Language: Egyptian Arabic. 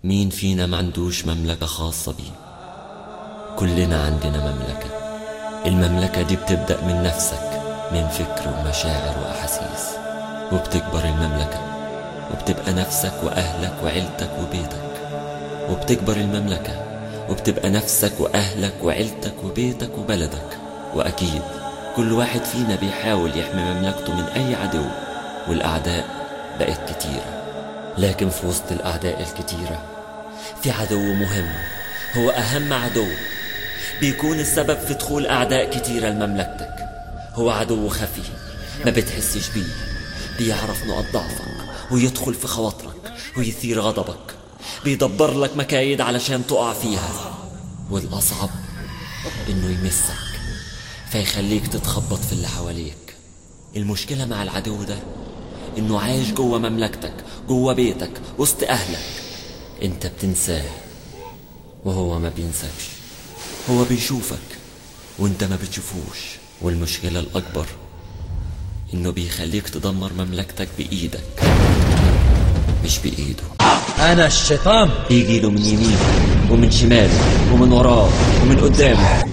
مين فينا ما عندوش مملكة خاصة بيه كلنا عندنا مملكة المملكة دي بتبدأ من نفسك من فكر ومشاعر وأحاسيس وبتكبر المملكة وبتبقى نفسك وأهلك وعيلتك وبيتك وبتكبر المملكة وبتبقى نفسك وأهلك وعيلتك وبيتك وبلدك وأكيد كل واحد فينا بيحاول يحمي مملكته من أي عدو والأعداء بقت كتيرة لكن في وسط الأعداء الكتيرة في عدو مهم هو أهم عدو بيكون السبب في دخول أعداء كتيرة لمملكتك هو عدو خفي ما بتحسش بيه بيعرف نقط ضعفك ويدخل في خواطرك ويثير غضبك بيدبر لك مكايد علشان تقع فيها والأصعب إنه يمسك فيخليك تتخبط في اللي حواليك المشكلة مع العدو ده إنه عايش جوه مملكتك جوه بيتك وسط أهلك أنت بتنساه وهو ما بينساكش هو بيشوفك وانت ما بتشوفوش والمشكلة الأكبر إنه بيخليك تدمر مملكتك بإيدك مش بإيده أنا الشيطان بيجي له من يمينه ومن شماله ومن وراه ومن قدامه